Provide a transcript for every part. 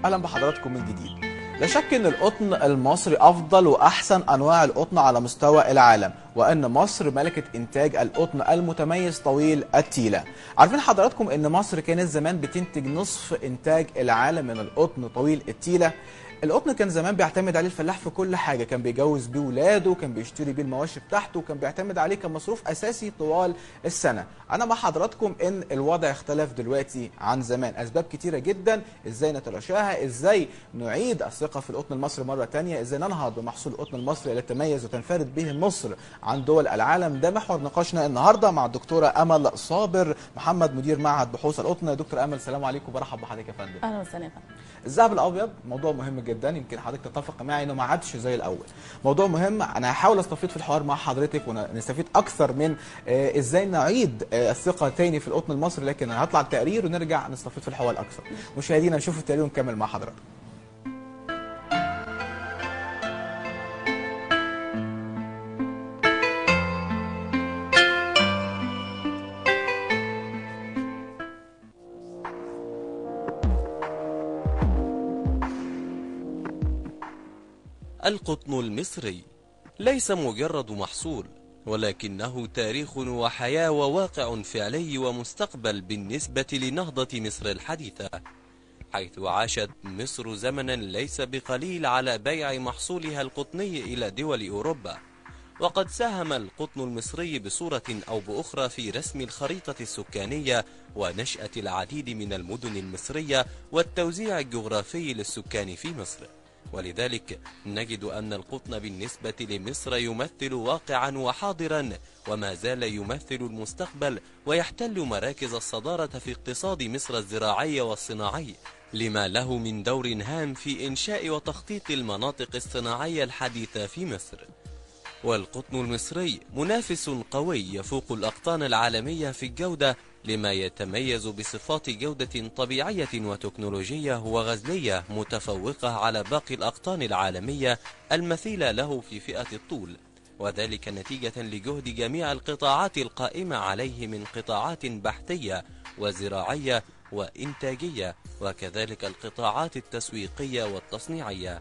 اهلا بحضراتكم من جديد لا شك ان القطن المصري افضل واحسن انواع القطن على مستوى العالم وان مصر ملكه انتاج القطن المتميز طويل التيله عارفين حضراتكم ان مصر كانت زمان بتنتج نصف انتاج العالم من القطن طويل التيله القطن كان زمان بيعتمد عليه الفلاح في كل حاجه كان بيجوز بيه ولاده كان بيشتري بيه المواشي بتاعته كان بيعتمد عليه كمصروف اساسي طوال السنه انا مع حضراتكم ان الوضع اختلف دلوقتي عن زمان اسباب كتيره جدا ازاي نتلاشاها ازاي نعيد الثقه في القطن المصري مره تانية ازاي ننهض بمحصول القطن المصري اللي تميز وتنفرد به مصر عن دول العالم ده محور نقاشنا النهارده مع الدكتوره امل صابر محمد مدير معهد بحوث القطن دكتور امل السلام عليكم وبرحب بحضرتك يا فندم اهلا وسهلا يا فندم الذهب الابيض موضوع مهم جدا يمكن حضرتك تتفق معي انه ما عادش زي الاول موضوع مهم انا هحاول استفيد في الحوار مع حضرتك ونستفيد اكثر من آه، ازاي نعيد آه، الثقه تاني في القطن المصري لكن انا هطلع التقرير ونرجع نستفيد في الحوار اكثر مشاهدينا نشوف التقرير ونكمل مع حضرتك القطن المصري ليس مجرد محصول ولكنه تاريخ وحياة وواقع فعلي ومستقبل بالنسبة لنهضة مصر الحديثة حيث عاشت مصر زمنا ليس بقليل على بيع محصولها القطني إلى دول أوروبا وقد ساهم القطن المصري بصورة أو بأخرى في رسم الخريطة السكانية ونشأة العديد من المدن المصرية والتوزيع الجغرافي للسكان في مصر ولذلك نجد أن القطن بالنسبة لمصر يمثل واقعا وحاضرا وما زال يمثل المستقبل ويحتل مراكز الصدارة في اقتصاد مصر الزراعي والصناعي لما له من دور هام في إنشاء وتخطيط المناطق الصناعية الحديثة في مصر والقطن المصري منافس قوي يفوق الأقطان العالمية في الجودة لما يتميز بصفات جودة طبيعية وتكنولوجية وغزلية متفوقة على باقي الأقطان العالمية المثيلة له في فئة الطول وذلك نتيجة لجهد جميع القطاعات القائمة عليه من قطاعات بحثية وزراعية وإنتاجية وكذلك القطاعات التسويقية والتصنيعية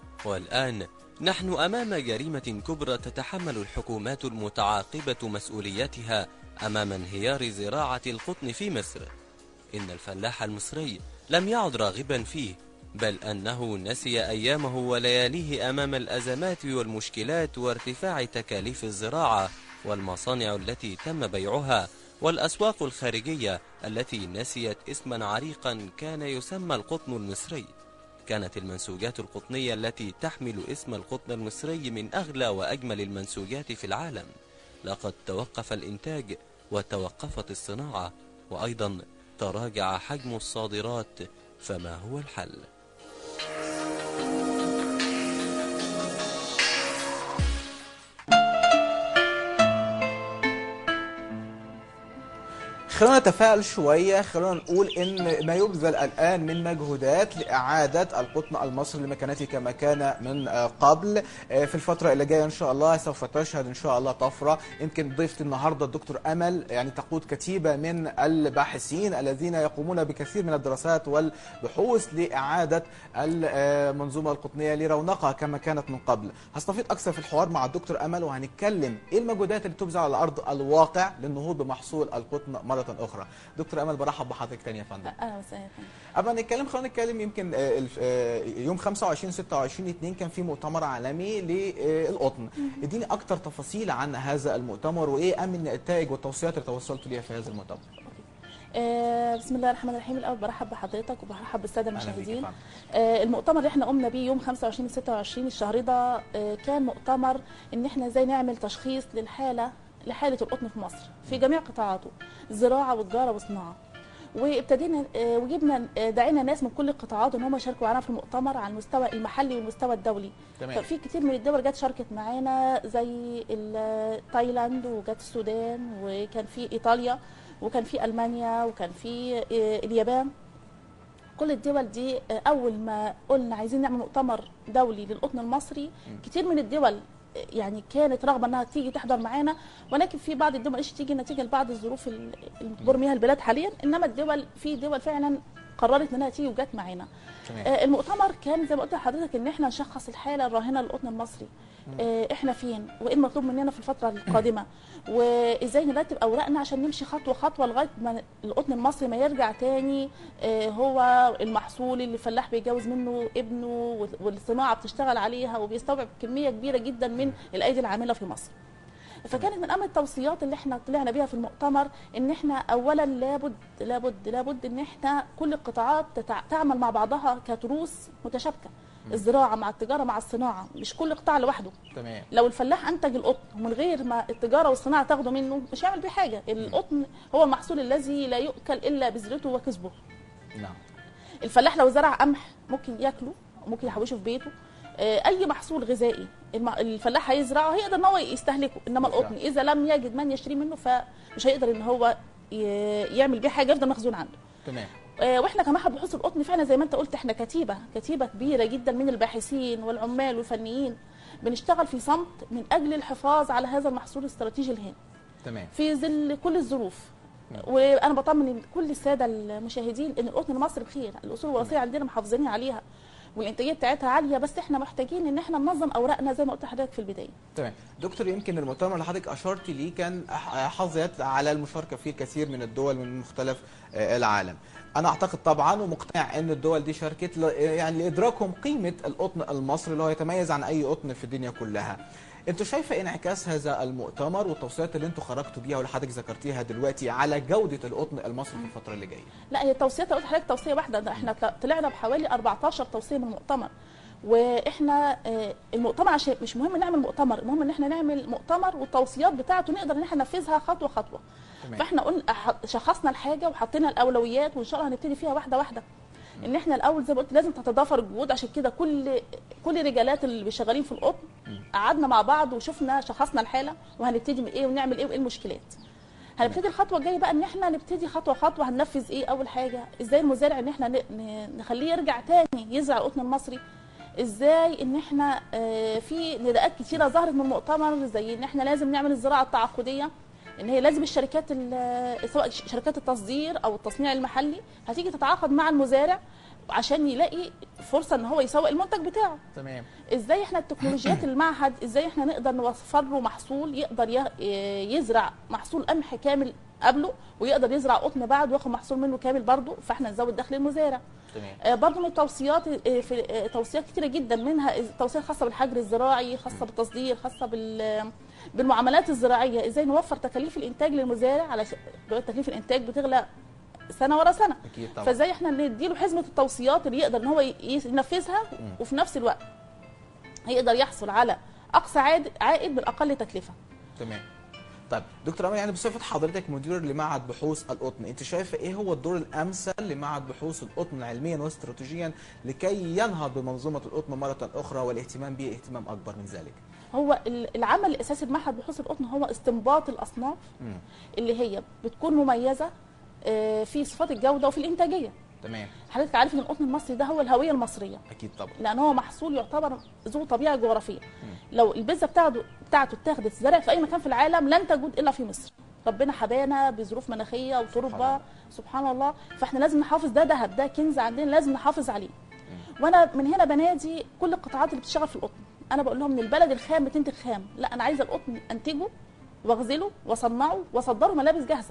والآن نحن أمام جريمة كبرى تتحمل الحكومات المتعاقبة مسؤوليتها أمام انهيار زراعة القطن في مصر إن الفلاح المصري لم يعد راغبا فيه بل أنه نسي أيامه ولياليه أمام الأزمات والمشكلات وارتفاع تكاليف الزراعة والمصانع التي تم بيعها والأسواق الخارجية التي نسيت اسما عريقا كان يسمى القطن المصري كانت المنسوجات القطنية التي تحمل اسم القطن المصري من أغلى وأجمل المنسوجات في العالم لقد توقف الإنتاج وتوقفت الصناعة وأيضا تراجع حجم الصادرات فما هو الحل؟ خلونا نتفائل شوية خلونا نقول إن ما يبذل الآن من مجهودات لإعادة القطن المصري لمكانته كما كان من آه، قبل آه، في الفترة اللي جاية إن شاء الله سوف تشهد إن شاء الله طفرة يمكن ضيفتي النهاردة الدكتور أمل يعني تقود كتيبة من الباحثين الذين يقومون بكثير من الدراسات والبحوث لإعادة المنظومة القطنية لرونقها كما كانت من قبل هستفيد أكثر في الحوار مع الدكتور أمل وهنتكلم إيه المجهودات اللي تبذل على أرض الواقع للنهوض بمحصول القطن مرة أخرى دكتور أمل برحب بحضرتك تاني يا فندم اهلا وسهلا يا فندم قبل ما نتكلم خلينا نتكلم يمكن آه، الف- آه، يوم 25 26 2 كان في مؤتمر عالمي للقطن اديني اكتر تفاصيل عن هذا المؤتمر وايه اهم النتائج والتوصيات اللي توصلتوا ليها في هذا المؤتمر آه بسم الله الرحمن الرحيم الاول برحب بحضرتك وبرحب بالساده أهلا بيك يا المشاهدين فندم. آه المؤتمر اللي احنا قمنا بيه يوم 25 26 الشهر ده آه كان مؤتمر ان احنا ازاي نعمل تشخيص للحاله لحاله القطن في مصر في جميع قطاعاته زراعه وتجاره وصناعه وابتدينا آه، وجبنا آه، دعينا ناس من كل القطاعات ان هم يشاركوا معانا في المؤتمر على المستوى المحلي والمستوى الدولي تمام ففي كتير من الدول جت شاركت معانا زي ال- تايلاند وجت السودان وكان في ايطاليا وكان في المانيا وكان في آه، اليابان كل الدول دي آه، اول ما قلنا عايزين نعمل مؤتمر دولي للقطن المصري كتير من الدول آه، يعني كانت رغبه انها تيجي تحضر معانا ولكن في بعض الدول مش تيجي نتيجه لبعض الظروف ال- اللي بتمر بيها البلاد حاليا انما الدول في دول فعلا قررت انها تيجي وجت معانا تمام آه، المؤتمر كان زي ما قلت لحضرتك ان احنا نشخص الحاله الراهنه للقطن المصري آه، احنا فين وايه المطلوب مننا في الفتره القادمه وازاي نرتب اوراقنا عشان نمشي خطوه خطوه لغايه ما القطن المصري ما يرجع تاني آه، هو المحصول اللي الفلاح بيجوز منه ابنه وال- والصناعه بتشتغل عليها وبيستوعب كميه كبيره جدا من الايدي العامله في مصر فكانت من اهم التوصيات اللي احنا طلعنا بيها في المؤتمر ان احنا اولا لابد لابد لابد ان احنا كل القطاعات تتع- تعمل مع بعضها كتروس متشابكه الزراعه مع التجاره مع الصناعه مش كل قطاع لوحده تمام لو الفلاح انتج القطن ومن غير ما التجاره والصناعه تاخده منه مش هيعمل بيه حاجه القطن هو المحصول الذي لا يؤكل الا بذرته وكسبه نعم الفلاح لو زرع قمح ممكن ياكله ممكن يحوشه في بيته آه، اي محصول غذائي الم- الفلاح هيزرعه هيقدر ان هو يستهلكه انما بالفعل. القطن اذا لم يجد من يشتري منه فمش هيقدر ان هو ي- يعمل بيه حاجه يفضل مخزون عنده تمام آه، واحنا كمعهد بحوث القطن فعلا زي ما انت قلت احنا كتيبه كتيبه كبيره جدا من الباحثين والعمال والفنيين بنشتغل في صمت من اجل الحفاظ على هذا المحصول الاستراتيجي الهام تمام في ظل كل الظروف نعم. وانا بطمن كل الساده المشاهدين ان القطن المصري بخير الاصول الوراثيه عندنا محافظين عليها والانتاجيه بتاعتها عاليه بس احنا محتاجين ان احنا ننظم اوراقنا زي ما قلت لحضرتك في البدايه تمام دكتور يمكن المؤتمر اللي حضرتك اشرت ليه كان أح- حظيت على المشاركه فيه الكثير من الدول من مختلف آه، العالم انا اعتقد طبعا ومقتنع ان الدول دي شاركت ل- يعني لادراكهم قيمه القطن المصري اللي هو يتميز عن اي قطن في الدنيا كلها انتوا شايفه انعكاس هذا المؤتمر والتوصيات اللي انتوا خرجتوا بيها واللي حضرتك ذكرتيها دلوقتي على جوده القطن المصري في الفتره اللي جايه لا هي التوصيات قلت لحضرتك توصيه واحده ده احنا طلعنا بحوالي 14 توصيه من المؤتمر واحنا آه، المؤتمر عشان مش مهم نعمل مؤتمر المهم ان احنا نعمل مؤتمر والتوصيات بتاعته نقدر ان احنا ننفذها خطوه خطوه تمام. فاحنا قلنا أح- شخصنا الحاجه وحطينا الاولويات وان شاء الله هنبتدي فيها واحده واحده ان احنا الاول زي ما قلت لازم تتضافر الجهود عشان كده كل كل الرجالات اللي شغالين في القطن قعدنا مع بعض وشفنا شخصنا الحاله وهنبتدي من ايه ونعمل ايه وايه المشكلات هنبتدي الخطوه الجايه بقى ان احنا نبتدي خطوه خطوه هننفذ ايه اول حاجه ازاي المزارع ان احنا ن- ن- نخليه يرجع تاني يزرع القطن المصري ازاي ان احنا آه، في نداءات كتيره ظهرت من المؤتمر زي ان احنا لازم نعمل الزراعه التعاقديه ان هي لازم الشركات ال- سواء ش- شركات التصدير او التصنيع المحلي هتيجي تتعاقد مع المزارع عشان يلاقي فرصه ان هو يسوق المنتج بتاعه تمام ازاي احنا التكنولوجيات المعهد ازاي احنا نقدر نوفر له محصول يقدر يه- يزرع محصول قمح كامل قبله ويقدر يزرع قطن بعد وياخد محصول منه كامل برضه فاحنا نزود دخل المزارع تمام آه، برضه من التوصيات آه، في آه، توصيات كتيره جدا منها توصيات خاصه بالحجر الزراعي خاصه بالتصدير خاصه بال بالمعاملات الزراعيه ازاي نوفر تكاليف الانتاج للمزارع على ش- دلوقتي تكاليف الانتاج بتغلى سنه ورا سنه اكيد طبعا فازاي احنا نديله حزمه التوصيات اللي يقدر ان هو ي- ينفذها وفي نفس الوقت هيقدر يحصل على اقصى عائد عائد بالاقل تكلفه تمام طيب دكتور امل يعني بصفه حضرتك مدير لمعهد بحوث القطن انت شايفه ايه هو الدور الامثل لمعهد بحوث القطن علميا واستراتيجيا لكي ينهض بمنظومه القطن مره اخرى والاهتمام به اهتمام اكبر من ذلك هو ال- العمل الاساسي بمعهد بحوث القطن هو استنباط الاصناف مم. اللي هي بتكون مميزه آه، في صفات الجوده وفي الانتاجيه تمام حضرتك عارف ان القطن المصري ده هو الهويه المصريه اكيد طبعا لان هو محصول يعتبر ذو طبيعه جغرافيه لو البذره بتاعته بتاعته اتاخدت زرعت في اي مكان في العالم لن تجود الا في مصر ربنا حبانا بظروف مناخيه سبحان وتربه الله. سبحان الله فاحنا لازم نحافظ ده ذهب ده كنز عندنا لازم نحافظ عليه وانا من هنا بنادي كل القطاعات اللي بتشتغل في القطن انا بقول لهم ان البلد الخام بتنتج خام لا انا عايزه القطن انتجه واغزله واصنعه واصدره ملابس جاهزه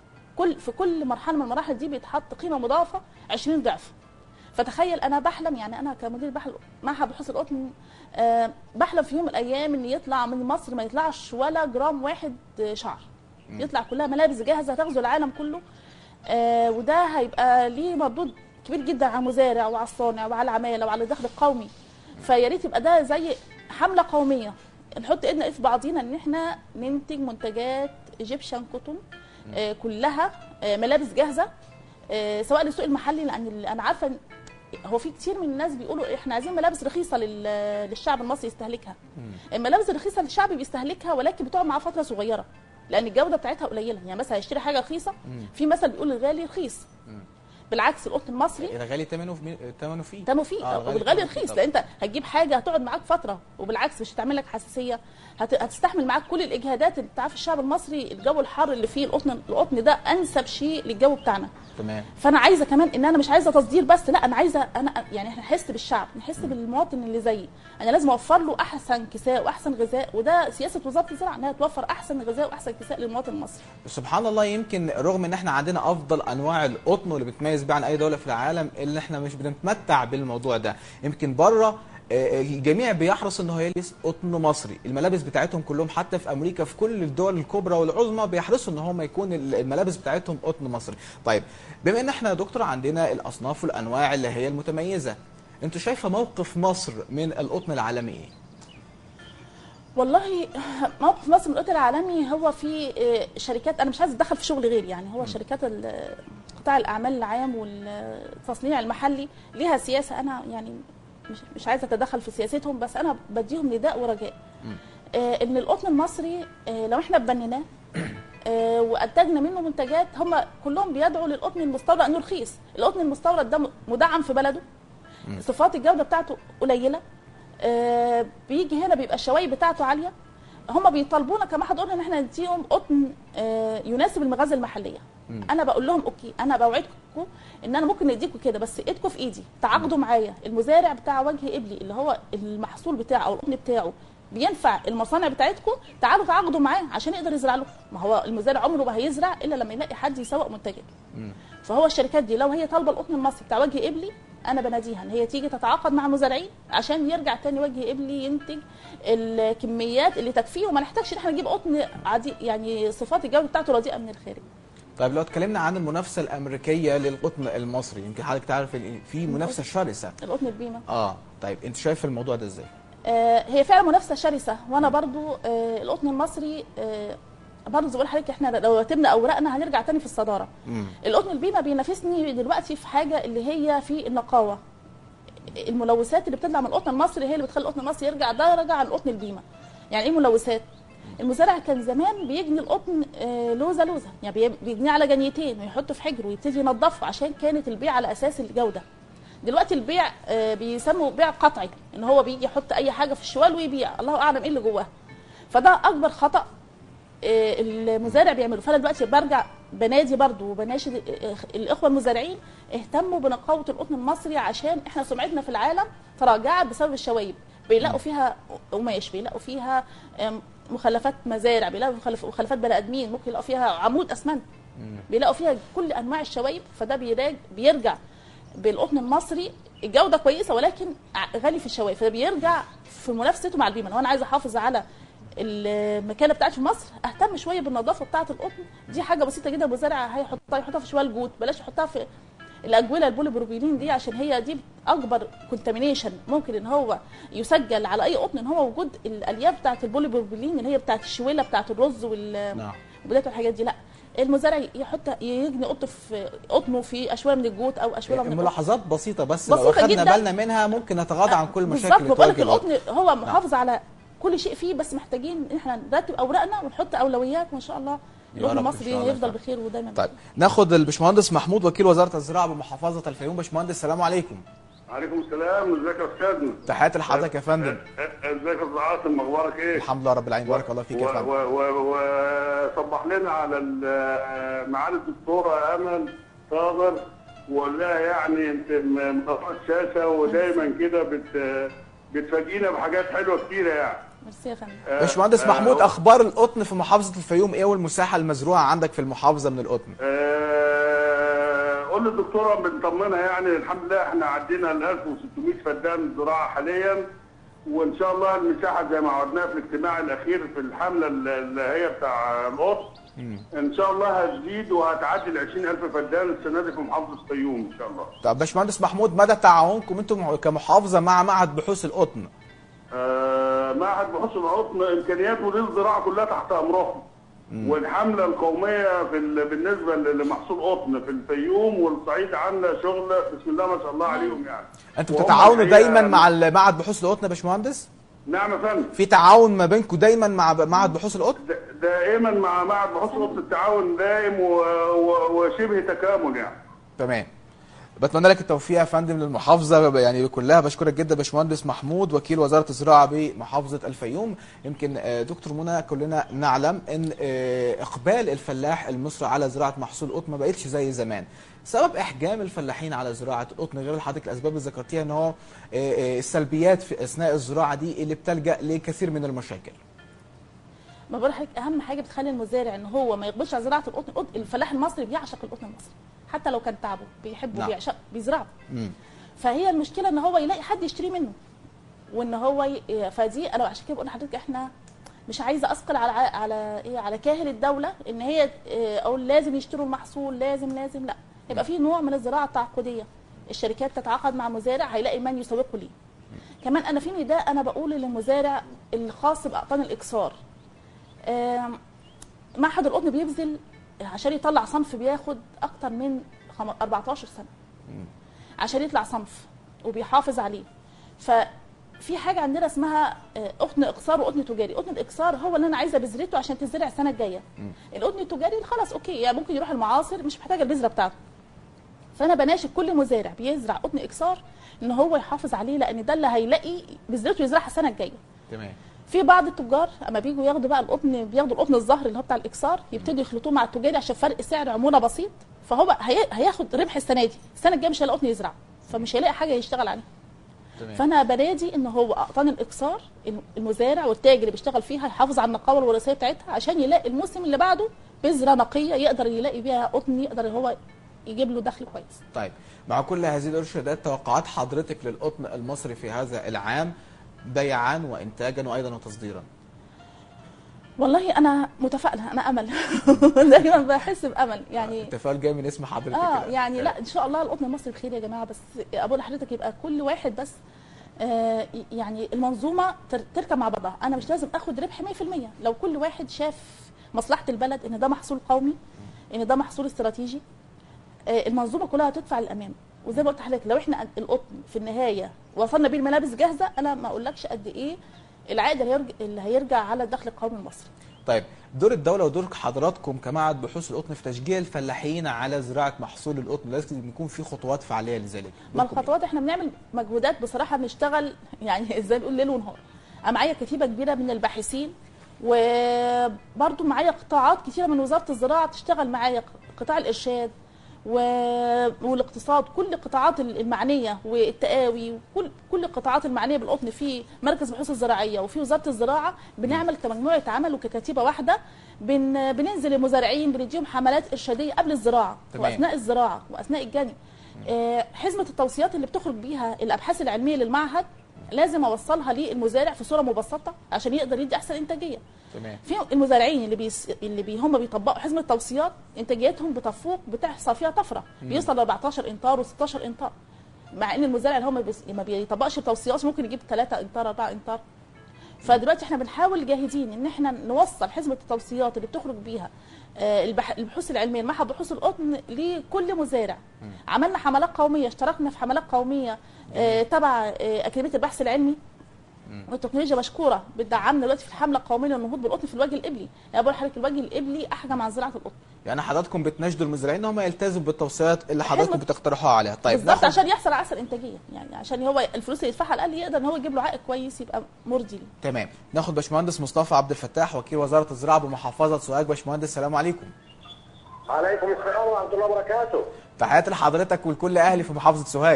كل في كل مرحله من المراحل دي بيتحط قيمه مضافه 20 ضعف فتخيل انا بحلم يعني انا كمدير بحلم معهد بحوث القطن آه، بحلم في يوم من الايام ان يطلع من مصر ما يطلعش ولا جرام واحد آه، شعر يطلع كلها ملابس جاهزه تغزو العالم كله آه، وده هيبقى ليه مردود كبير جدا على المزارع وعلى الصانع وعلى العماله وعلى الدخل القومي فيا ريت يبقى ده زي حمله قوميه نحط ايدنا في بعضينا ان احنا ننتج منتجات ايجيبشن كوتون آه، كلها آه، ملابس جاهزه آه، سواء للسوق المحلي لان ال- انا عارفه إن هو في كتير من الناس بيقولوا احنا عايزين ملابس رخيصه لل- للشعب المصري يستهلكها الملابس الرخيصه للشعب بيستهلكها ولكن بتقعد معاه فتره صغيره لان الجوده بتاعتها قليله يعني مثلا هيشتري حاجه رخيصه في مثل بيقول الغالي رخيص بالعكس القطن المصري الغالي ثمنه في ثمنه فيه تمو فيه آه، والغالي ثمنه فيه رخيص طبعاً. لان انت هتجيب حاجه هتقعد معاك فتره وبالعكس مش هتعمل لك حساسيه هت... هتستحمل معاك كل الاجهادات انت عارف الشعب المصري الجو الحار اللي فيه القطن القطن ده انسب شيء للجو بتاعنا تمام فانا عايزه كمان ان انا مش عايزه تصدير بس لا انا عايزه انا يعني احنا نحس بالشعب نحس بالمواطن اللي زيي انا لازم اوفر له احسن كساء واحسن غذاء وده سياسه وزاره الزراعه انها توفر احسن غذاء واحسن كساء للمواطن المصري سبحان الله يمكن رغم ان احنا عندنا افضل انواع القطن واللي بتميز بيه عن اي دوله في العالم اللي احنا مش بنتمتع بالموضوع ده يمكن بره آه، الجميع بيحرص ان هو يلبس قطن مصري الملابس بتاعتهم كلهم حتى في امريكا في كل الدول الكبرى والعظمى بيحرصوا ان هم يكون الملابس بتاعتهم قطن مصري طيب بما ان احنا يا دكتور عندنا الاصناف والانواع اللي هي المتميزه انتوا شايفه موقف مصر من القطن العالمي ايه والله موقف مصر من القطر العالمي هو في آه، شركات انا مش عايزه اتدخل في شغل غيري يعني هو شركات ال- قطاع الاعمال العام والتصنيع المحلي ليها سياسه انا يعني مش مش عايزه اتدخل في سياستهم بس انا بديهم نداء ورجاء آه، ان القطن المصري آه، لو احنا بنيناه آه، وانتجنا منه منتجات هم كلهم بيدعوا للقطن المستورد انه رخيص القطن المستورد ده مدعم في بلده صفات الجوده بتاعته قليله آه، بيجي هنا بيبقى الشوايب بتاعته عاليه هم بيطالبونا كمعهد قطن ان احنا نديهم قطن آه، يناسب المغازل المحليه انا بقول لهم اوكي انا بوعدكم ان انا ممكن نديكم كده بس ايدكم في ايدي تعاقدوا معايا المزارع بتاع وجه قبلي اللي هو المحصول بتاعه او القطن بتاعه بينفع المصانع بتاعتكم تعالوا تعاقدوا معاه عشان يقدر يزرع لكم ما هو المزارع عمره ما هيزرع الا لما يلاقي حد يسوق منتجاته فهو الشركات دي لو هي طالبه القطن المصري بتاع وجه قبلي انا بناديها ان هي تيجي تتعاقد مع مزارعين عشان يرجع تاني وجه قبلي ينتج الكميات اللي تكفيه وما نحتاجش ان احنا نجيب قطن عادي يعني صفات الجوده بتاعته رديئه من الخارج طيب لو اتكلمنا عن المنافسه الامريكيه للقطن المصري يمكن حضرتك تعرف إن في منافسه شرسه القطن البيمه اه طيب انت شايف الموضوع ده ازاي آه، هي فعلا منافسه شرسه وانا برضو آه، القطن المصري آه، برضه زي ما بقول لحضرتك احنا لو رتبنا اوراقنا هنرجع تاني في الصداره مم. القطن البيمه بينافسني دلوقتي في حاجه اللي هي في النقاوه الملوثات اللي بتطلع من القطن المصري هي اللي بتخلي القطن المصري يرجع درجه عن القطن البيمه يعني ايه ملوثات المزارع كان زمان بيجني القطن آه، لوزه لوزه يعني بي- بيجنيه على جنيتين ويحطه في حجر ويبتدي ينضفه عشان كانت البيع على اساس الجوده دلوقتي البيع آه، بيسموا بيع قطعي ان هو بيجي يحط اي حاجه في الشوال ويبيع الله اعلم ايه اللي جواها فده اكبر خطا آه، المزارع بيعمله فانا دلوقتي برجع بنادي برضو وبناشد آه، الاخوه المزارعين اهتموا بنقاوه القطن المصري عشان احنا سمعتنا في العالم تراجعت بسبب الشوايب بيلاقوا فيها قماش بيلاقوا فيها آم، مخلفات مزارع بيلاقوا مخلف- مخلفات بني ادمين ممكن يلاقوا فيها عمود اسمنت بيلاقوا فيها كل انواع الشوايب فده بيراج بيرجع بالقطن المصري الجوده كويسه ولكن ع- غالي في الشوايب فده بيرجع في منافسته مع البيمه لو انا عايزه احافظ على المكانه بتاعتي في مصر اهتم شويه بالنظافه بتاعه القطن دي حاجه بسيطه جدا المزارع هيحطها يحطها في شوال جوت بلاش يحطها في الاجوله البوليبروبيلين دي عشان هي دي اكبر كونتامينيشن ممكن ان هو يسجل على اي قطن ان هو وجود الالياف بتاعه البوليبروبيلين اللي هي بتاعه الشويله بتاعه الرز وال نعم وبدايه الحاجات دي لا المزارع يحط يجني قطن في قطنه في اشوال من الجوت او اشوال من القطن. ملاحظات بسيطه بس لو بسيطة اخذنا جداً. بالنا منها ممكن نتغاضى عن كل المشاكل بالظبط اللي بقول لك تواجه القطن القطن هو محافظ على كل شيء فيه بس محتاجين ان احنا نرتب اوراقنا ونحط اولويات وان شاء الله يا القطن رب إن المصري شاء الله يفضل فعلا. بخير ودايما طيب ناخد الباشمهندس محمود وكيل وزاره الزراعه بمحافظه الفيوم باشمهندس السلام عليكم عليكم السلام ازيك يا استاذنا تحياتي لحضرتك يا فندم ازيك يا استاذ عاصم اخبارك ايه الحمد لله رب العالمين بارك الله فيك يا فندم وصبح لنا على ال- معالي الدكتوره امل صابر وقول لها يعني انت منورة الشاشه ودايما كده بت بتفاجئنا بحاجات حلوه كتيره يعني ميرسي يا فندم آه، باشمهندس آه، محمود اخبار القطن في محافظه الفيوم ايه والمساحه المزروعه عندك في المحافظه من القطن آه، قول للدكتوره بنطمنها يعني الحمد لله احنا عدينا ال 1600 فدان زراعه حاليا وان شاء الله المساحه زي ما عودناها في الاجتماع الاخير في الحمله ال- اللي هي بتاع القطن ان شاء الله هتزيد وهتعدي ال 20000 فدان السنه دي في محافظه الفيوم ان شاء الله. طب باشمهندس محمود مدى تعاونكم انتم كمحافظه مع معهد بحوث القطن آه، معهد بحوث القطن امكانياته للزراعه كلها تحت امرهم. والحمله القوميه في ال- بالنسبه ل- لمحصول قطن في الفيوم والصعيد عامله شغل بسم الله ما شاء الله عليهم يعني. انتوا وهم بتتعاونوا الحقيقة- دايما مع معهد بحوث القطن يا باشمهندس نعم يا فندم في تعاون ما بينكم دايما مع معهد بحوث القطن د- دائما مع معهد بحوث القطن التعاون دائم و- و- وشبه تكامل يعني. تمام بتمنى لك التوفيق يا فندم للمحافظه يعني كلها بشكرك جدا باشمهندس محمود وكيل وزاره الزراعه بمحافظه الفيوم يمكن آه، دكتور منى كلنا نعلم ان آه، اقبال الفلاح المصري على زراعه محصول القطن ما بقتش زي زمان سبب احجام الفلاحين على زراعه القطن غير حضرتك الاسباب اللي ذكرتيها ان هو آه، آه، السلبيات في اثناء الزراعه دي اللي بتلجا لكثير من المشاكل ما بقول لحضرتك اهم حاجه بتخلي المزارع ان هو ما يقبلش على زراعه القطن القطن- الفلاح المصري بيعشق القطن المصري حتى لو كان تعبه بيحبه نعم. بيعشق بيزرعه مم. فهي المشكله ان هو يلاقي حد يشتري منه وان هو ي... فدي انا عشان كده بقول لحضرتك احنا مش عايزه اثقل على على ايه على كاهل الدوله ان هي اه، اقول لازم يشتروا المحصول لازم لازم لا يبقى في نوع من الزراعه التعاقديه الشركات تتعاقد مع مزارع هيلاقي من يسوقه ليه كمان انا في نداء انا بقول للمزارع الخاص باقطان الاكسار آم، معهد القطن بيبذل عشان يطلع صنف بياخد اكتر من خم- 14 سنه عشان يطلع صنف وبيحافظ عليه ففي حاجه عندنا اسمها آه، قطن اقصار وقطن تجاري قطن الاقصار هو اللي انا عايزه بذرته عشان تزرع السنه الجايه القطن التجاري خلاص اوكي يعني ممكن يروح المعاصر مش محتاجه البذره بتاعته فانا بناشد كل مزارع بيزرع قطن اقصار ان هو يحافظ عليه لان ده اللي هيلاقي بذرته يزرعها السنه الجايه تمام في بعض التجار اما بيجوا ياخدوا بقى القطن بياخدوا القطن الزهر اللي هو بتاع الاكسار يبتدوا يخلطوه مع التجاري عشان فرق سعر عموله بسيط فهو هي... هياخد ربح السنه دي السنه الجايه مش هيلاقي قطن يزرعه فمش هيلاقي حاجه يشتغل عليها تمام فانا بنادي ان هو اقطان الاكسار المزارع والتاجر اللي بيشتغل فيها يحافظ على النقاوه الوراثيه بتاعتها عشان يلاقي الموسم اللي بعده بذره نقيه يقدر يلاقي بيها قطن يقدر هو يجيب له دخل كويس طيب مع كل هذه الارشادات توقعات حضرتك للقطن المصري في هذا العام بيعا وانتاجا وايضا وتصديرا والله انا متفائله انا امل دايما بحس بامل يعني التفاؤل جاي من اسم حضرتك اه كده. يعني لا ان شاء الله القطن المصري بخير يا جماعه بس اقول لحضرتك يبقى كل واحد بس آه يعني المنظومه تر- تركب مع بعضها انا مش لازم اخد ربح 100% لو كل واحد شاف مصلحه البلد ان ده محصول قومي ان ده محصول استراتيجي آه المنظومه كلها هتدفع للامام وزي ما قلت لحضرتك لو احنا القطن في النهايه وصلنا بيه الملابس جاهزه انا ما اقولكش قد ايه العائد اللي هيرجع, اللي هيرجع على الدخل القومي المصري طيب دور الدولة ودور حضراتكم كمعهد بحوث القطن في تشجيع الفلاحين على زراعة محصول القطن لازم يكون في خطوات فعالية لذلك ما دوركم إيه؟ الخطوات احنا بنعمل مجهودات بصراحه بنشتغل يعني ازاي نقول ليل ونهار انا معايا كتيبه كبيره من الباحثين وبرضو معايا قطاعات كتيره من وزاره الزراعه تشتغل معايا قطاع الارشاد و... والاقتصاد كل القطاعات المعنيه والتقاوي وكل كل القطاعات المعنيه بالقطن في مركز البحوث الزراعيه وفي وزاره الزراعه بنعمل كمجموعه عمل وككتيبه واحده بن... بننزل للمزارعين بنديهم حملات ارشاديه قبل الزراعه تمام. واثناء الزراعه واثناء الجني آه، حزمه التوصيات اللي بتخرج بيها الابحاث العلميه للمعهد لازم اوصلها للمزارع في صوره مبسطه عشان يقدر يدي احسن انتاجيه تمام في المزارعين اللي بيس... اللي بي هم بيطبقوا حزمه التوصيات انتاجيتهم بتفوق بتحصل فيها طفره بيوصل ل 14 انطار و16 انطار مع ان المزارع اللي هو ما, بيس... ما بيطبقش التوصيات ممكن يجيب 3 انطار 4 انطار فدلوقتي احنا بنحاول جاهدين ان احنا نوصل حزمه التوصيات اللي بتخرج بيها آه، البح... البحوث العلميه معهد بحوث القطن لكل مزارع عملنا حملات قوميه اشتركنا في حملات قوميه آه، تبع آه، اكاديميه البحث العلمي والتكنولوجيا مشكوره بتدعمنا دلوقتي في الحمله القوميه للنهوض بالقطن في الوجه الابلي يعني بقول لحضرتك الوجه الابلي احجم عن زراعه القطن يعني حضراتكم بتناشدوا المزارعين ان هم يلتزموا بالتوصيات اللي حضراتكم حزمة- بتقترحوها عليها طيب بالظبط ناخد عشان يحصل على احسن انتاجيه يعني عشان هو الفلوس اللي يدفعها الاقل يقدر ان هو يجيب له عائد كويس يبقى مرضي ليه تمام ناخد باشمهندس مصطفى عبد الفتاح وكيل وزاره الزراعه بمحافظه سوهاج باشمهندس السلام عليكم عليكم السلام ورحمة الله وبركاته تحياتي لحضرتك ولكل اهلي في محافظه سوهاج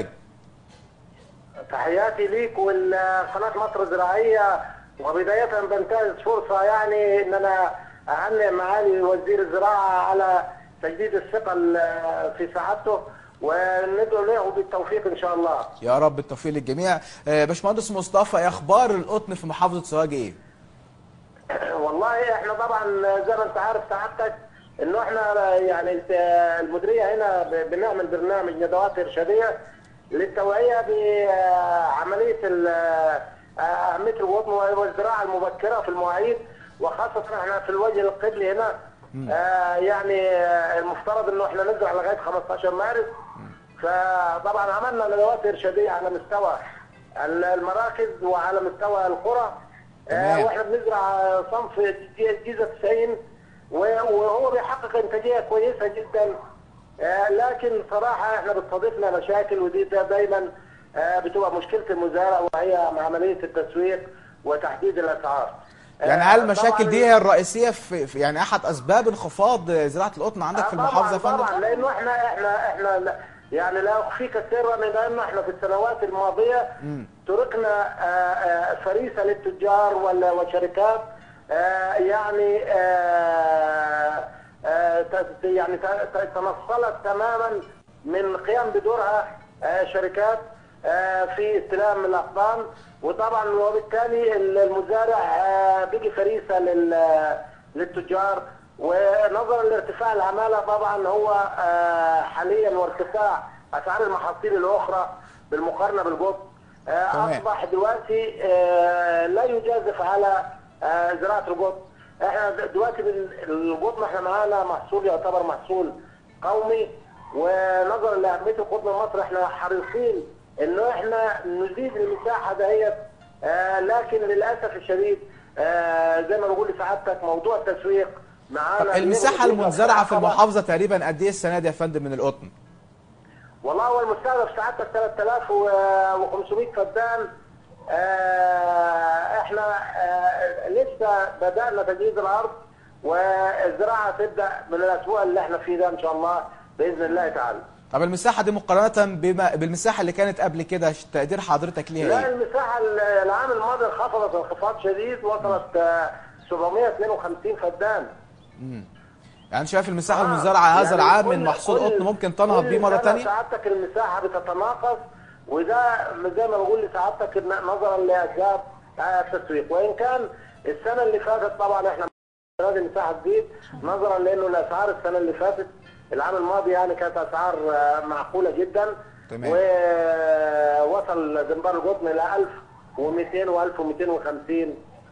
تحياتي ليك والقناة مصر الزراعية وبداية بنتهز فرصة يعني ان انا اهنئ معالي وزير الزراعة على تجديد الثقة ال- في سعادته وندعو له بالتوفيق ان شاء الله. يا رب التوفيق للجميع آه، باشمهندس مصطفى إيه اخبار القطن في محافظه سوهاج ايه والله احنا طبعا زي ما انت عارف سعادتك انه احنا يعني المديريه هنا ب- بنعمل برنامج ندوات ارشاديه للتوعيه بعمليه ال- اهميه الوطن والزراعه المبكره في المواعيد وخاصه احنا في الوجه القبلي هنا آه يعني آه، المفترض انه احنا نزرع لغايه 15 مارس فطبعا عملنا ندوات ارشاديه على مستوى المراكز وعلى مستوى القرى تمام. آه، واحنا بنزرع صنف جي- جيزه 90 و- وهو بيحقق انتاجيه كويسه جدا آه، لكن صراحه احنا بتصادفنا مشاكل ودي دا دايما آه، بتبقى مشكله المزارع وهي عمليه التسويق وتحديد الاسعار يعني آه، هل المشاكل طبعاً- دي هي الرئيسيه في في- يعني احد اسباب انخفاض زراعه القطن عندك في آه، المحافظه يا طبعا فندم؟ طبعا لانه احنا احنا احنا لا- يعني لا اخفيك سرا لانه احنا في السنوات الماضيه تركنا آه، آه، فريسه للتجار ولا وشركات آه، يعني آه، آه، ت- يعني ت- ت- تنصلت تماما من قيام بدورها آه، شركات آه، في استلام الاقطان وطبعا وبالتالي المزارع آه، بقي فريسه لل- للتجار ونظرا لارتفاع العماله طبعا هو آه، حاليا وارتفاع اسعار المحاصيل الاخرى بالمقارنه بالقطن آه، تمام. اصبح دلوقتي آه، لا يجازف على آه، زراعه القطن احنا د- دلوقتي بال- القطن احنا معانا محصول يعتبر محصول قومي ونظرا لاهميه القطن المصري احنا حريصين انه احنا نزيد المساحه دهيت آه، لكن للاسف الشديد آه، زي ما بقول لسعادتك موضوع التسويق معانا طب المساحه بيبقى المنزرعه في عقبة. المحافظه تقريبا قد ايه السنه دي يا فندم من القطن؟ والله هو المستهدف سعادتك 3500 فدان آه، احنا آه، لسه بدانا تجهيز الارض والزراعه تبدا من الاسبوع اللي احنا فيه ده ان شاء الله باذن الله تعالى. طب المساحه دي مقارنه بما بالمساحه اللي كانت قبل كده تقدير حضرتك ليها لا ايه؟ المساحه ال- العام الماضي انخفضت انخفاض شديد وصلت آه، 752 فدان. يعني شايف المساحه آه، المنزرعه هذا يعني العام من كل- محصول كل- قطن ممكن تنهض كل بيه مره سنة ثانيه؟ سعادتك المساحه بتتناقص وده زي ما بقول لسعادتك إن نظرا لاسباب آه، التسويق وان كان السنه اللي فاتت طبعا احنا هذه المساحه تزيد نظرا لانه الاسعار السنه اللي فاتت العام الماضي يعني كانت اسعار آه، معقوله جدا تمام. ووصل زنبار القطن الى 1200 و1250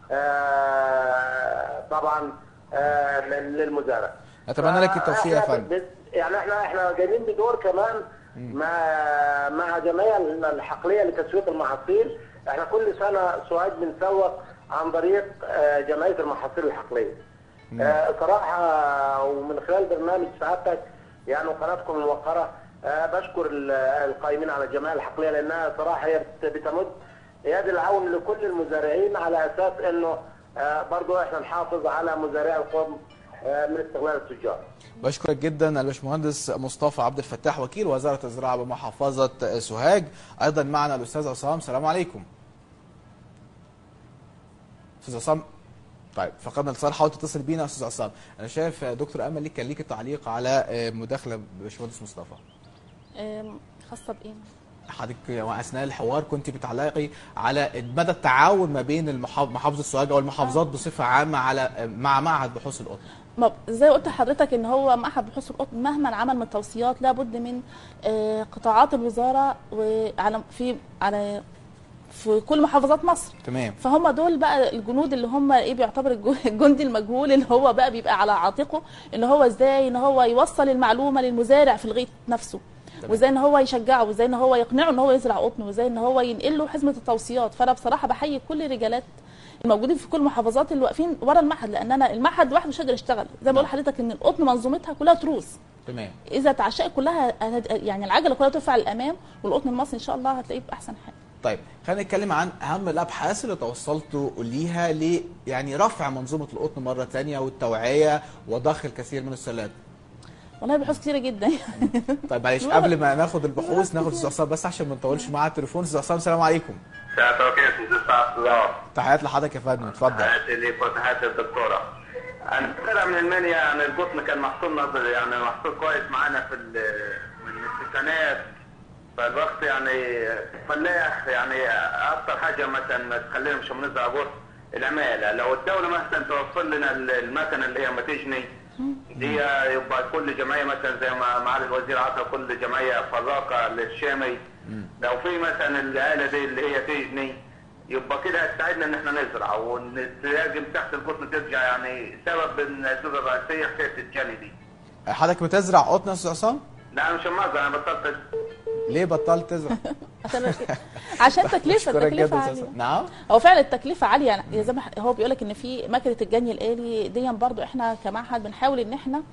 طبعا آه، لل- للمزارع اتمنى لك التوفيق يا فإحنا فندم بت- يعني احنا احنا جايين بدور كمان مع مع جمعيه الحقليه لتسويق المحاصيل احنا كل سنه سعاد بنسوق عن طريق آه، جمعيه المحاصيل الحقليه. آه، صراحه ومن خلال برنامج سعادتك يعني وقناتكم الموقره آه، بشكر ال- القائمين على الجمعيه الحقليه لانها صراحه هي بت- بتمد يد العون لكل المزارعين على اساس انه آه، برضو احنا نحافظ على مزارعي القطن آه، من استغلال التجار. بشكرك جدا الباشمهندس مصطفى عبد الفتاح وكيل وزاره الزراعه بمحافظه سوهاج ايضا معنا الاستاذ عصام السلام عليكم استاذ عصام طيب فقدنا الاتصال حاول تتصل بينا يا استاذ عصام انا شايف آه، دكتور امل ليك كان ليك تعليق على آه، مداخله باشمهندس مصطفى آم، خاصه بايه حضرتك واثناء الحوار كنت بتعلقي على مدى التعاون ما بين المحافظ- محافظه سوهاج او المحافظات بصفه عامه على مع معهد بحوث القطن ما زي قلت لحضرتك ان هو معهد بحوث القطن مهما عمل من توصيات لابد من آه، قطاعات الوزاره وعلى في على في كل محافظات مصر تمام فهم دول بقى الجنود اللي هم ايه بيعتبر الجو- الجندي المجهول اللي هو بقى بيبقى على عاتقه ان هو ازاي ان هو يوصل المعلومه للمزارع في الغيط نفسه تمام. وازاي ان هو يشجعه وازاي ان هو يقنعه ان هو يزرع قطن وازاي ان هو ينقل له حزمه التوصيات فانا بصراحه بحيي كل الرجالات الموجودين في كل المحافظات اللي واقفين ورا المعهد لان انا المعهد لوحده مش قادر يشتغل زي ما بقول لحضرتك ان القطن منظومتها كلها تروس تمام اذا تعشقت كلها يعني العجله كلها ترفع للامام والقطن المصري ان شاء الله هتلاقيه باحسن حال طيب خلينا نتكلم عن اهم الابحاث اللي توصلتوا ليها ل يعني رفع منظومه القطن مره ثانيه والتوعيه وضخ الكثير من السلات والله بحوث كتيره جدا طيب معلش قبل ما ناخد البحوث ناخد استاذ عصام بس عشان ما نطولش معاه التليفون استاذ عصام السلام عليكم ساعة كيف نستطيع تحيات لحضرتك يا فندم اتفضل تحياتي ليك وتحياتي الدكتورة. أنا طلع من المنيا يعني القطن كان محصولنا يعني محصول كويس معانا في ال- من الستينات فالوقت يعني فلاح يعني أكثر حاجة مثلا ما تخلينا مش بنزرع قطن العمالة لو الدولة مثلا توفر لنا ال- المكنة اللي هي متجني دي يبقى كل جمعية مثلا زي ما معالي الوزير عطى كل جمعية فراقة للشامي لو في مثلا الآلة دي اللي هي تجني يبقى كده هتساعدنا ان احنا نزرع ونتراجم تحت القطن ترجع يعني سبب ان الاسباب الرئيسيه حكايه الجني دي. حضرتك بتزرع قطن يا استاذ عصام لا انا مش مازر انا بطلت ليه بطلت تزرع عشان عشان تكلفه أشكرك جدا التكلفه يا أستاذ عاليه عصام. نعم هو فعلا التكلفه عاليه يعني زي ما هو بيقول لك ان في مكنه الجني الالي دي برضو احنا كمعهد بنحاول ان احنا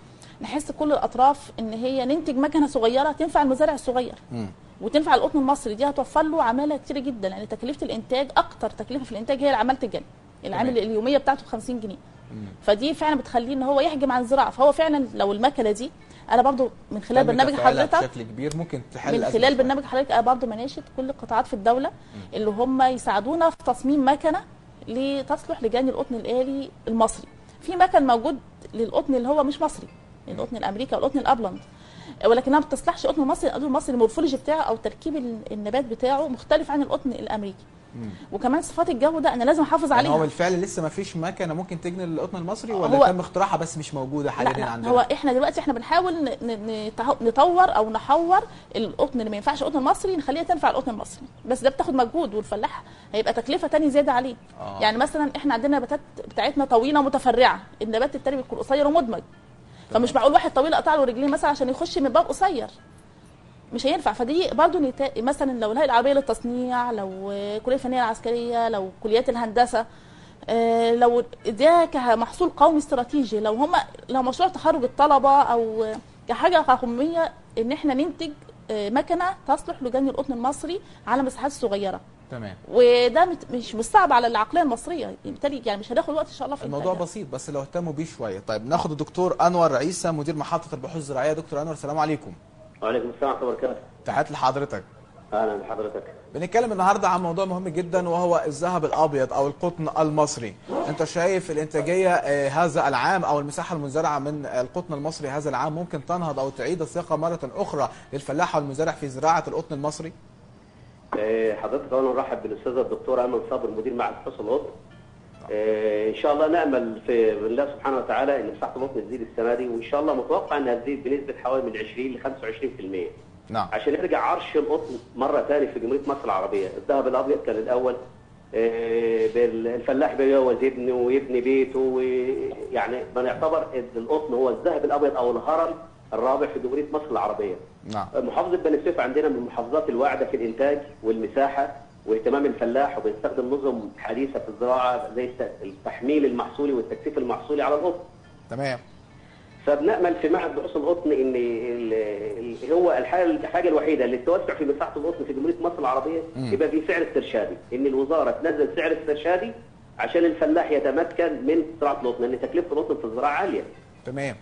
نحس كل الاطراف ان هي ننتج مكنه صغيره تنفع المزارع الصغير مم. وتنفع القطن المصري دي هتوفر له عماله كتير جدا لان تكلفه الانتاج اكتر تكلفه في الانتاج هي العماله الجنيه العامل تمام. اليوميه بتاعته ب 50 جنيه فدي فعلا بتخليه ان هو يحجم عن الزراعه فهو فعلا لو المكنه دي انا برضو من خلال تم برنامج تفعيلها حضرتك بشكل كبير ممكن تحل من الأزمة خلال شوية. برنامج حضرتك انا برضو مناشد كل القطاعات في الدوله اللي هم يساعدونا في تصميم مكنه لتصلح لجني القطن الالي المصري في مكن موجود للقطن اللي هو مش مصري القطن الامريكي او القطن الابلند ولكنها ما بتصلحش القطن المصري القطن المصري المورفولوجي بتاعه او تركيب ال- النبات بتاعه مختلف عن القطن الامريكي وكمان صفات الجو ده انا لازم احافظ يعني هو عليها بالفعل لسه ما فيش مكنه ممكن تجني القطن المصري ولا هو- تم اختراعها بس مش موجوده لا حاليا لا عندنا هو احنا دلوقتي احنا بنحاول ن- ن- نته- نطور او نحور القطن اللي ما ينفعش القطن المصري نخليها تنفع القطن المصري بس ده بتاخد مجهود والفلاح هيبقى تكلفه تانية زياده عليه آه. يعني مثلا احنا عندنا نباتات بتاعتنا طويله متفرعه النبات التاني بيكون قصير ومدمج فمش معقول واحد طويل اقطع له رجليه مثلا عشان يخش من باب قصير مش هينفع فدي برضو نتا... مثلا لو الهيئه العربيه للتصنيع لو آه، الكليه الفنيه العسكريه لو كليات الهندسه آه، لو ده كمحصول قومي استراتيجي لو هم لو مشروع تخرج الطلبه او آه، كحاجه قوميه ان احنا ننتج آه، مكنه تصلح لجني القطن المصري على مساحات صغيره تمام وده مت- مش مش صعب على العقليه المصريه بالتالي يعني مش هناخد وقت ان شاء الله في الموضوع إنتاجها. بسيط بس لو اهتموا بيه شويه طيب ناخد الدكتور انور عيسى مدير محطه البحوث الزراعيه دكتور انور السلام عليكم وعليكم السلام ورحمه الله وبركاته تحياتي لحضرتك اهلا بحضرتك بنتكلم النهارده عن موضوع مهم جدا وهو الذهب الابيض او القطن المصري انت شايف الانتاجيه آه، هذا العام او المساحه المزرعه من القطن المصري هذا العام ممكن تنهض او تعيد الثقه مره اخرى للفلاح والمزارع في زراعه القطن المصري آه، حضرتك اولا نرحب بالاستاذه الدكتوره ايمن صابر مدير معهد حسن القطن آه، ان شاء الله نامل في بالله سبحانه وتعالى ان مساحه القطن تزيد السنه دي وان شاء الله متوقع انها تزيد بنسبه حوالي من 20 ل 25% نعم عشان يرجع عرش القطن مره ثانيه في جمهوريه مصر العربيه، الذهب الابيض كان الاول آه، بال- الفلاح بيجوز ابنه ويبني بيته ويعني ما نعتبر إن القطن هو الذهب الابيض او الهرم الرابع في جمهوريه مصر العربيه. نعم محافظه بني سويف عندنا من المحافظات الواعده في الانتاج والمساحه واهتمام الفلاح وبنستخدم نظم حديثه في الزراعه زي الت- التحميل المحصولي والتكثيف المحصولي على القطن. تمام فبنامل في معهد بحوث القطن ان ال- ال- هو الحاجه الحاجه الوحيده اللي توسع في مساحه القطن في جمهوريه مصر العربيه يبقى في سعر استرشادي ان الوزاره تنزل سعر استرشادي عشان الفلاح يتمكن من زراعه القطن لان تكلفه القطن في الزراعه عاليه. تمام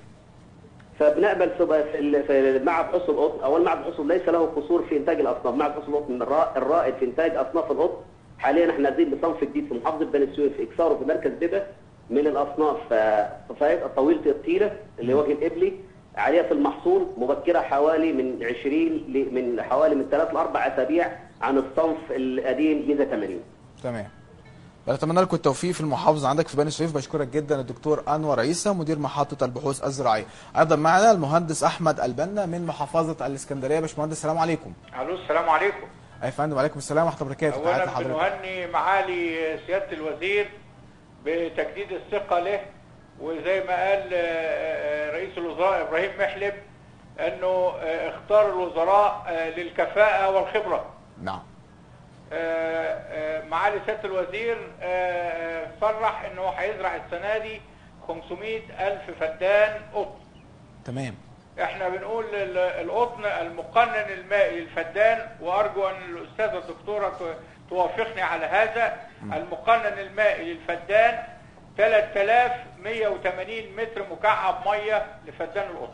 فبنقبل في في ال- في معهد حسن القطن اول معهد حسن ليس له قصور في انتاج الاصناف معهد حسن القطن من الرا- الرائد في انتاج اصناف القطن حاليا احنا نازلين بصنف جديد في محافظه بني سويف اكساره في مركز بيبه من الاصناف آه، صفايات طويله الطيله اللي وجه الابلي عاليه في المحصول مبكره حوالي من 20 ل- من حوالي من 3 ل 4 اسابيع عن الصنف القديم ميزه 80 تمام بتمنى لكم التوفيق في المحافظه عندك في بني سويف بشكرك جدا الدكتور انور عيسى مدير محطه البحوث الزراعيه ايضا معنا المهندس احمد البنا من محافظه الاسكندريه باشمهندس السلام عليكم الو السلام عليكم اي فندم وعليكم السلام ورحمه الله وبركاته تحياتي اولا لحضرتك بنهني معالي سياده الوزير بتجديد الثقه له وزي ما قال آه، آه، رئيس الوزراء ابراهيم محلب انه آه، اختار الوزراء آه، للكفاءه والخبره نعم آه، آه، معالي سياده الوزير آه، آه، صرح انه هيزرع السنه دي 500 الف فدان قطن تمام احنا بنقول ال- القطن المقنن المائي للفدان وارجو ان الاستاذه الدكتوره ت- توافقني على هذا المقنن المائي للفدان 3180 متر مكعب ميه لفدان القطن.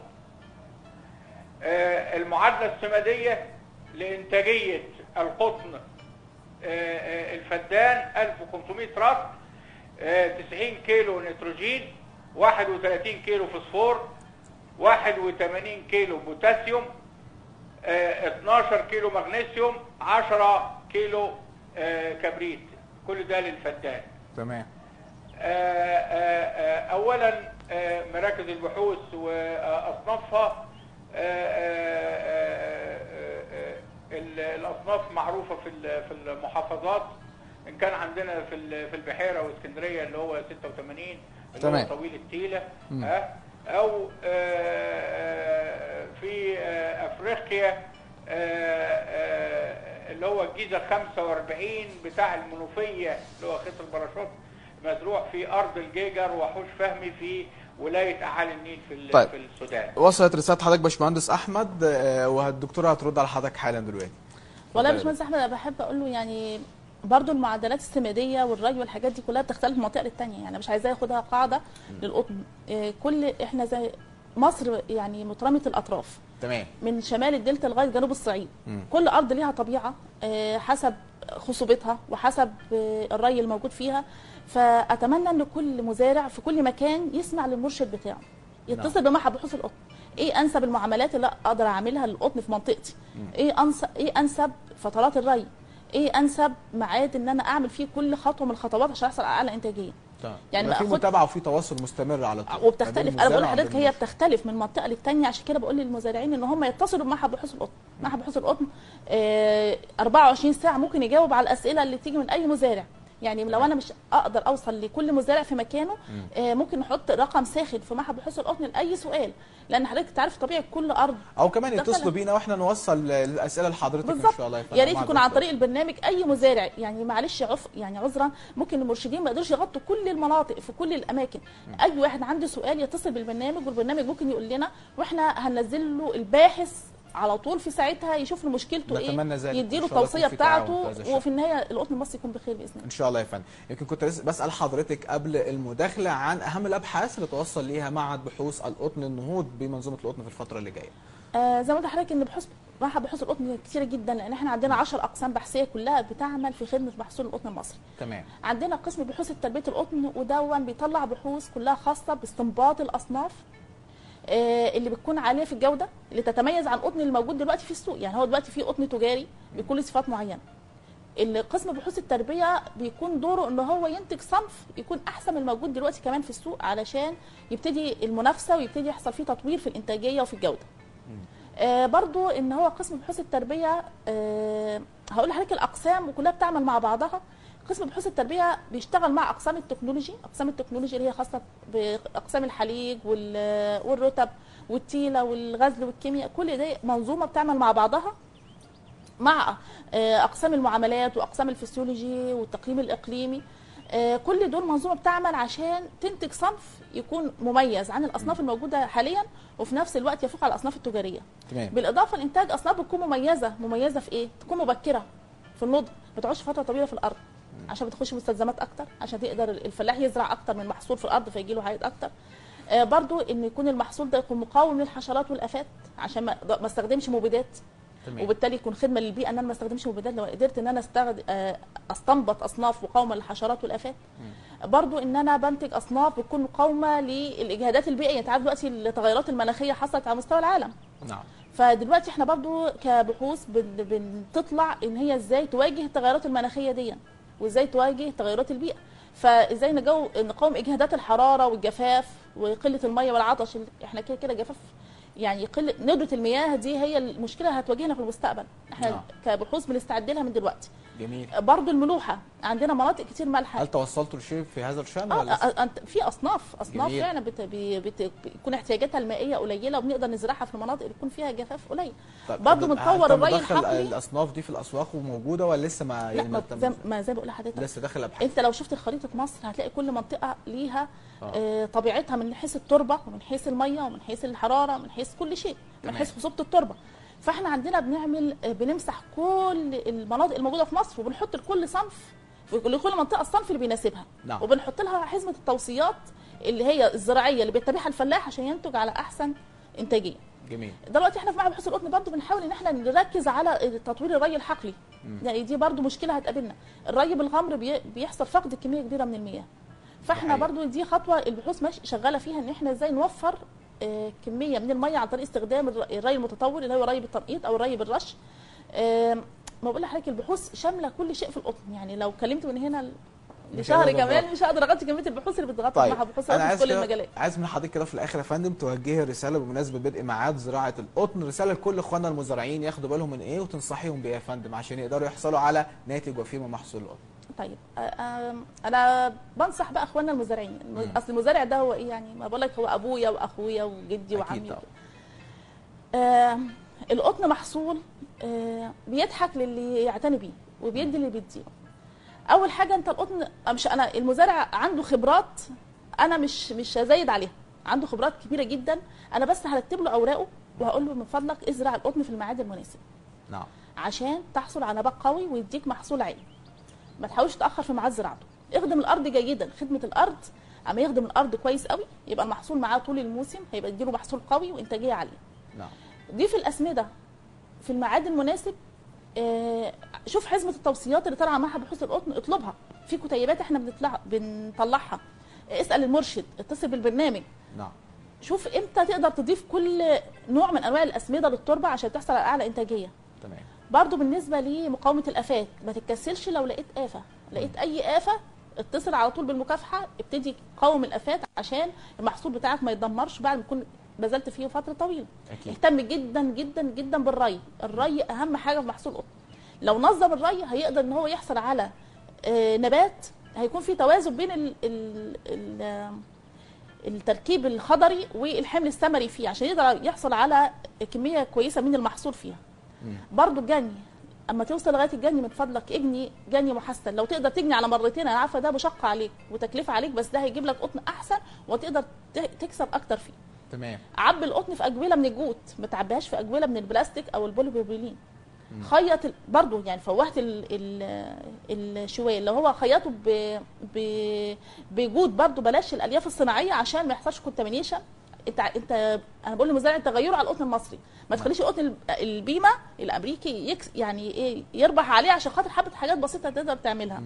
آه، المعادله السماديه لانتاجيه القطن آه، آه، الفدان 1500 راس آه، 90 كيلو نيتروجين 31 كيلو فوسفور 81 كيلو بوتاسيوم آه، 12 كيلو مغنيسيوم 10 كيلو آه، كبريت كل ده للفدان تمام آه، آه، آه، اولا آه، مراكز البحوث واصنافها آه، آه، آه، آه، ال- الاصناف معروفه في ال- في المحافظات ان كان عندنا في ال- في البحيره واسكندريه اللي هو 86 اللي تمام. هو طويل التيله ها او آه، آه، في آه، افريقيا آه، آه، اللي هو الجيزه 45 بتاع المنوفيه اللي هو خيط الباراشوت مزروع في ارض الجيجر وحوش فهمي في ولايه اعالي النيل في ال- طيب. في السودان وصلت رساله حضرتك باشمهندس احمد آه، والدكتوره هترد على حضرتك حالا دلوقتي والله يا اتفضلي. باشمهندس احمد انا بحب اقول له يعني برضو المعدلات السماديه والري والحاجات دي كلها بتختلف من منطقه للتانيه يعني مش عايزاه ياخدها قاعده للقطن إيه، كل احنا زي مصر يعني مترامه الاطراف تمام من شمال الدلتا لغايه جنوب الصعيد مم. كل ارض ليها طبيعه آه، حسب خصوبتها وحسب آه، الري الموجود فيها فاتمنى ان كل مزارع في كل مكان يسمع للمرشد بتاعه يتصل بمعهد بحوث القطن ايه انسب المعاملات اللي اقدر اعملها للقطن في منطقتي ايه انسب ايه انسب فترات الري ايه انسب ميعاد ان انا اعمل فيه كل خطوه من الخطوات عشان احصل على اعلى انتاجيه تمام يعني يعني في باخد- متابعه وفي تواصل مستمر على طول ما بين وبتختلف انا المزارع بقول لحضرتك وبين هي المرشد. بتختلف من منطقه للتانيه عشان كده بقول للمزارعين ان هم يتصلوا بمعهد بحوث القطن معهد بحوث القطن آه، 24 ساعه ممكن يجاوب على الاسئله اللي تيجي من اي مزارع يعني لو انا مش اقدر اوصل لكل مزارع في مكانه آه، ممكن نحط رقم ساخن في معهد بحوث القطن لاي سؤال لان حضرتك تعرف طبيعه كل ارض او كمان دخل- يتصلوا بينا واحنا نوصل الاسئله لحضرتك ان بالظبط شاء الله فندم يا ريت مع يكون عن الدكتور. طريق البرنامج اي مزارع يعني معلش عف يعني عذرا ممكن المرشدين ما يقدروش يغطوا كل المناطق في كل الاماكن اي واحد عنده سؤال يتصل بالبرنامج والبرنامج ممكن يقول لنا واحنا هننزل له الباحث على طول في ساعتها يشوف له مشكلته نتمنى ايه ذلك. يديله إن شاء الله التوصيه يكون في تعاون في بتاعته هذا الشأن. وفي النهايه القطن المصري يكون بخير باذن الله ان شاء الله يا فندم يمكن كنت لسه بسال حضرتك قبل المداخله عن اهم الابحاث اللي توصل ليها معهد بحوث القطن النهوض بمنظومه القطن في الفتره اللي جايه آه زي ما قلت لحضرتك ان بحوث معهد بحوث القطن كتيره جدا لان احنا عندنا 10 اقسام بحثيه كلها بتعمل في خدمه محصول القطن المصري تمام عندنا قسم بحوث تربيه القطن ودون بيطلع بحوث كلها خاصه باستنباط الاصناف آه، اللي بتكون عاليه في الجوده اللي تتميز عن القطن اللي موجود دلوقتي في السوق يعني هو دلوقتي في قطن تجاري بيكون له صفات معينه اللي قسم بحوث التربيه بيكون دوره ان هو ينتج صنف يكون احسن من الموجود دلوقتي كمان في السوق علشان يبتدي المنافسه ويبتدي يحصل فيه تطوير في الانتاجيه وفي الجوده آه برضو ان هو قسم بحوث التربيه آه هقول لحضرتك الاقسام وكلها بتعمل مع بعضها قسم بحوث التربيه بيشتغل مع اقسام التكنولوجي اقسام التكنولوجي اللي هي خاصه باقسام الحليج وال- والرتب والتيله والغزل والكيمياء كل دي منظومه بتعمل مع بعضها مع آه، اقسام المعاملات واقسام الفسيولوجي والتقييم الاقليمي آه، كل دول منظومه بتعمل عشان تنتج صنف يكون مميز عن الاصناف الموجوده حاليا وفي نفس الوقت يفوق على الاصناف التجاريه تمام بالاضافه لانتاج اصناف بتكون مميزه مميزه في ايه تكون مبكره في النضج ما تقعدش فتره طويله في الارض عشان بتخش مستلزمات اكتر عشان تقدر الفلاح يزرع اكتر من محصول في الارض فيجي له عائد اكتر آه، برضو ان يكون المحصول ده يكون مقاوم للحشرات والافات عشان ما ما استخدمش مبيدات تمام وبالتالي يكون خدمه للبيئه ان انا ما استخدمش مبيدات لو قدرت ان انا استخدم استنبط اصناف مقاومه للحشرات والافات برضو ان انا بنتج اصناف بتكون مقاومه للاجهادات البيئيه انت عارف دلوقتي التغيرات المناخيه حصلت على مستوى العالم نعم فدلوقتي احنا برضو كبحوث بن- بنطلع ان هي ازاي تواجه التغيرات المناخيه دي وازاي تواجه تغيرات البيئه فازاي نجو نقاوم اجهادات الحراره والجفاف وقله الميه والعطش اللي احنا كده كده جفاف يعني قله ندره المياه دي هي المشكله اللي هتواجهنا في المستقبل احنا نعم. كبحوث بنستعد لها من دلوقتي جميل برضو الملوحه عندنا مناطق كتير مالحه هل توصلتوا لشيء في هذا الشان اه ولا لسه؟ آه، أنت- في اصناف اصناف جميل. فعلا بت... بي- بت... بتكون احتياجاتها المائيه قليله وبنقدر نزرعها في المناطق اللي يكون فيها جفاف قليل طيب، برضو هل بنطور تم الري دخل الحقلي الاصناف دي في الاسواق وموجوده ولا لسه ما لا يعني ما ما تم زي ما زي ما بقول لحضرتك لسه داخل ابحاث انت لو شفت خريطه مصر هتلاقي كل منطقه ليها آه. آه. طبيعتها من حيث التربه ومن حيث الميه ومن حيث الحراره ومن حيث كل شيء من تمام. حيث خصوبه التربه فاحنا عندنا بنعمل آه، بنمسح كل المناطق الموجوده في مصر وبنحط لكل صنف لكل منطقه الصنف اللي بيناسبها نعم. وبنحط لها حزمه التوصيات اللي هي الزراعيه اللي بيتبعها الفلاح عشان ينتج على احسن انتاجيه جميل دلوقتي احنا في معهد بحوث القطن برضو بنحاول ان احنا نركز على تطوير الري الحقلي يعني دي برضو مشكله هتقابلنا الري بالغمر بي- بيحصل فقد كميه كبيره من المياه فاحنا حقيقي. برضو دي خطوه البحوث ماشي شغاله فيها ان احنا ازاي نوفر آه، كميه من الميه عن طريق استخدام الر- الري المتطور اللي هو الري بالتنقيط او الري بالرش آم، ما بقول لحضرتك البحوث شامله كل شيء في القطن يعني لو كلمت من هنا ل- مش لشهر هنقدر كمان نغطي. مش هقدر اغطي كميه البحوث اللي بتغطي طيب معهد بحوث انا القطن عايز في كل كده المجالات عايز من حضرتك كده في الاخر يا فندم توجهي رساله بمناسبه بدء ميعاد زراعه القطن رساله لكل اخواننا المزارعين ياخدوا بالهم من ايه وتنصحيهم بايه يا فندم عشان يقدروا يحصلوا على ناتج وفير من محصول القطن طيب آه، آم، انا بنصح بقى اخواننا المزارعين الم- اصل المزارع ده هو ايه يعني ما بقول لك هو ابويا واخويا وجدي أكيد وعمي طبعا. آم، القطن محصول آه، بيضحك للي يعتني بيه وبيدي اللي بيديه اول حاجه انت القطن مش انا المزارع عنده خبرات انا مش مش هزايد عليها عنده خبرات كبيره جدا انا بس هرتب له اوراقه وهقول له من فضلك ازرع القطن في الميعاد المناسب نعم عشان تحصل على نبات قوي ويديك محصول عالي ما تحاولش تاخر في ميعاد زراعته اخدم الارض جيدا خدمه الارض اما يخدم الارض كويس قوي يبقى المحصول معاه طول الموسم هيبقى يديله محصول قوي وانتاجيه عاليه نعم ضيف الاسمده في الميعاد المناسب آه، شوف حزمه التوصيات اللي طالعه معها بحوث القطن اطلبها في كتيبات احنا بنطلع بنطلعها اسال المرشد اتصل بالبرنامج نعم شوف امتى تقدر تضيف كل نوع من انواع الاسمده للتربه عشان تحصل على اعلى انتاجيه تمام برضو بالنسبه لمقاومه الافات ما تتكسلش لو لقيت افه لقيت اي افه اتصل على طول بالمكافحه ابتدي قاوم الافات عشان المحصول بتاعك ما يتدمرش بعد ما تكون بذلت فيه فتره طويله اكيد اهتم جدا جدا جدا بالري الري اهم حاجه في محصول القطن لو نظم الري هيقدر ان هو يحصل على آه، نبات هيكون في توازن بين ال ال ال آه، التركيب الخضري والحمل الثمري فيه عشان يقدر يحصل على كميه كويسه من المحصول فيها مم. برضو الجني اما توصل لغايه الجني من فضلك اجني جني محسن لو تقدر تجني على مرتين انا عارفه ده مشقه عليك وتكلفه عليك بس ده هيجيب لك قطن احسن وتقدر ت- تكسب اكتر فيه تمام عبي القطن في اجوله من الجوت ما تعبيهاش في اجوله من البلاستيك او البوليبروبيلين خيط ال- برضو يعني فوهت ال- ال- الشوال لو هو خيطه ب ب بجود برضو بلاش الالياف الصناعيه عشان ما يحصلش كونتامينيشن انت انت انا بقول للمزارع انت غيره على القطن المصري ما تخليش القطن ال- البيمه الامريكي يكس يعني ايه يربح عليه عشان خاطر حبه حاجات بسيطه تقدر تعملها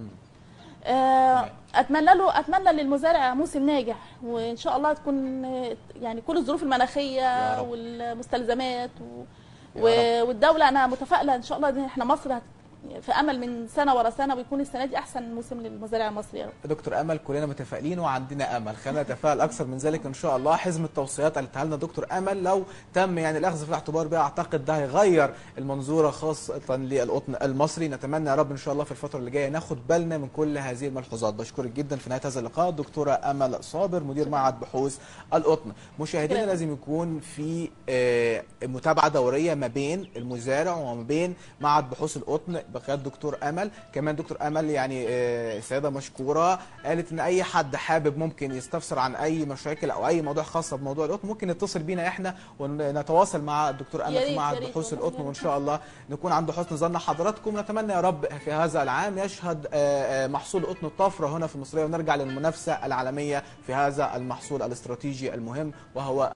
آه، اتمنى له اتمنى للمزارع موسم ناجح وان شاء الله تكون آه، يعني كل الظروف يا المناخيه رب. والمستلزمات و... يا و... والدوله انا متفائله ان شاء الله ان احنا مصر هت... في امل من سنه ورا سنه ويكون السنه دي احسن موسم للمزارع المصري يا رب دكتور امل كلنا متفائلين وعندنا امل خلينا نتفائل اكثر من ذلك ان شاء الله حزم التوصيات اللي اداها لنا دكتور امل لو تم يعني الاخذ في الاعتبار بها اعتقد ده هيغير المنظوره خاصه للقطن المصري نتمنى يا رب ان شاء الله في الفتره اللي جايه ناخد بالنا من كل هذه الملحوظات بشكرك جدا في نهايه هذا اللقاء الدكتوره امل صابر مدير معهد بحوث القطن مشاهدينا شكراً. لازم يكون في آه، متابعه دوريه ما بين المزارع وما بين معهد بحوث القطن بقياده دكتور امل كمان دكتور امل يعني آه، سيده مشكوره قالت ان اي حد حابب ممكن يستفسر عن اي مشاكل او اي موضوع خاصه بموضوع القطن ممكن يتصل بينا احنا ونتواصل مع الدكتور امل يا في ريت- معهد يا ريت بحوث والله، القطن يا وان ريت. شاء الله نكون عند حسن ظن حضراتكم نتمنى يا رب في هذا العام يشهد آه، آه، محصول القطن طفره هنا في المصريه ونرجع للمنافسه العالميه في هذا المحصول الاستراتيجي المهم وهو